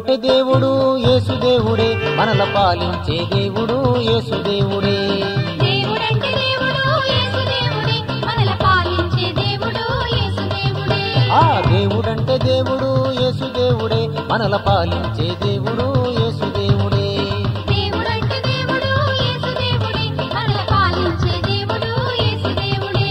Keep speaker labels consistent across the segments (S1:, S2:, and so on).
S1: దేవుడంటే దేవుడు యేసుదేవుడే మనల పాలించే దేవుడు యేసుదేవుడే
S2: దేవుడంటే దేవుడు యేసుదేవుడే మనల పాలించే దేవుడు యేసుదేవుడే
S1: ఆ దేవుడంటే దేవుడు యేసుదేవుడే మనల పాలించే దేవుడు యేసుదేవుడే
S2: దేవుడంటే దేవుడు యేసుదేవుడే మనల పాలించే దేవుడు యేసుదేవుడే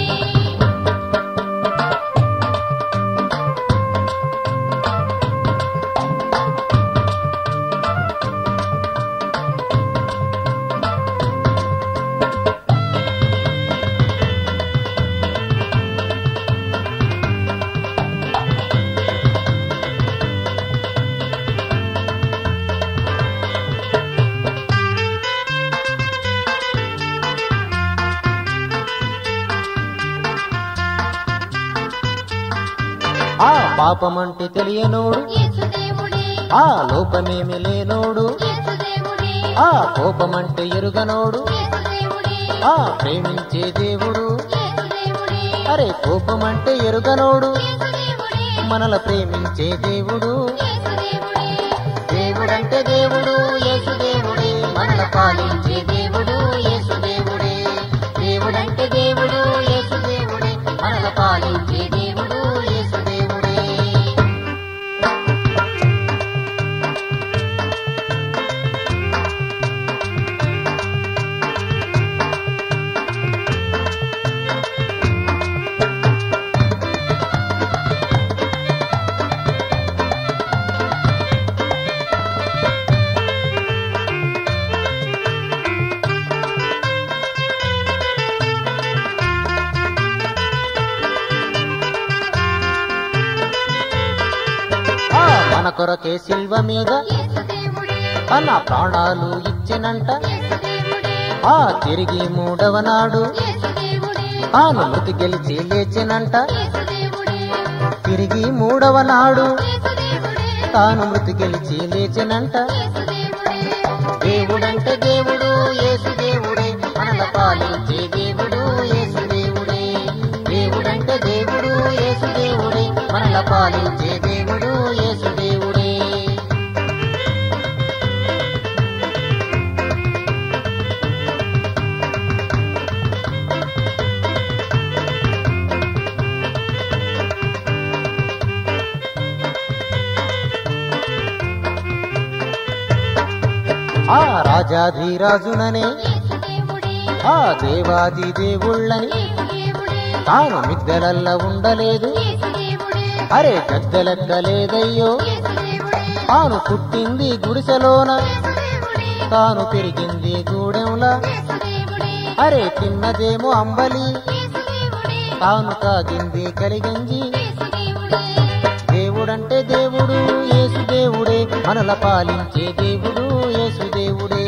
S1: ఆ పాపమంటే తెలియనోడు
S2: యేసుదేవుడే
S1: ఆ లోపమేమి లేనోడు
S2: యేసుదేవుడే
S1: ఆ కోపమంటే ఎరుగనోడు
S2: యేసుదేవుడే
S1: ఆ ప్రేమించే దేవుడు
S2: యేసుదేవుడే
S1: అరే కోపమంటే ఎరుగనోడు
S2: యేసుదేవుడే
S1: మనల ప్రేమించే దేవుడు
S2: యేసుదేవుడే
S1: దేవుడంటే దేవుడు యేసుదేవుడే మనల పాలించే దేవుడు యేసుదేవుడే దేవుడంటే దేవుడు యేసుదేవుడే మనల పాలించే దేవుడు యేసుదేవుడే ఆ మన కొరకే శిల్వ మీద
S2: యేసుదేవుడే
S1: తన ప్రాణాలు ఇచ్చినంట
S2: యేసుదేవుడే
S1: ఆ తిరిగి మూడవ నాడు
S2: యేసుదేవుడే
S1: తాను మృతి గెలిచి లేచినంట
S2: యేసుదేవుడే
S1: తిరిగి మూడవ నాడు
S2: యేసుదేవుడే
S1: తాను మృతి గెలిచి లేచినంట
S2: యేసుదేవుడే
S1: దేవుడంటే దేవుడు యేసుదేవుడే మనల పాలించే దేవుడు యేసుదేవుడే దేవుడంటే దేవుడు యేసుదేవుడే మనల పాలించే దేవుడు యేసుదేవుడే ఆ రాజాధిరాజుననే
S2: యేసుదేవుడే
S1: ఆ దేవాది దేవుళ్ళని
S2: యేసుదేవుడే
S1: తాను మిద్దెలల్ల ఉండలేదు
S2: యేసుదేవుడే
S1: అరే గద్దెలెక్కలేదయ్యో
S2: యేసుదేవుడే
S1: తాను పుట్టింది గుడిసెలోన
S2: యేసుదేవుడే
S1: తాను పెరిగింది గూడెంలా
S2: యేసుదేవుడే
S1: అరే తిన్నదేమో అంబలి
S2: యేసుదేవుడే
S1: తాను తాగింది కలిగంజి
S2: యేసుదేవుడే
S1: దేవుడంటే దేవుడు యేసు దేవుడే మనల పాలించే దేవుడు యేసు దేవుడే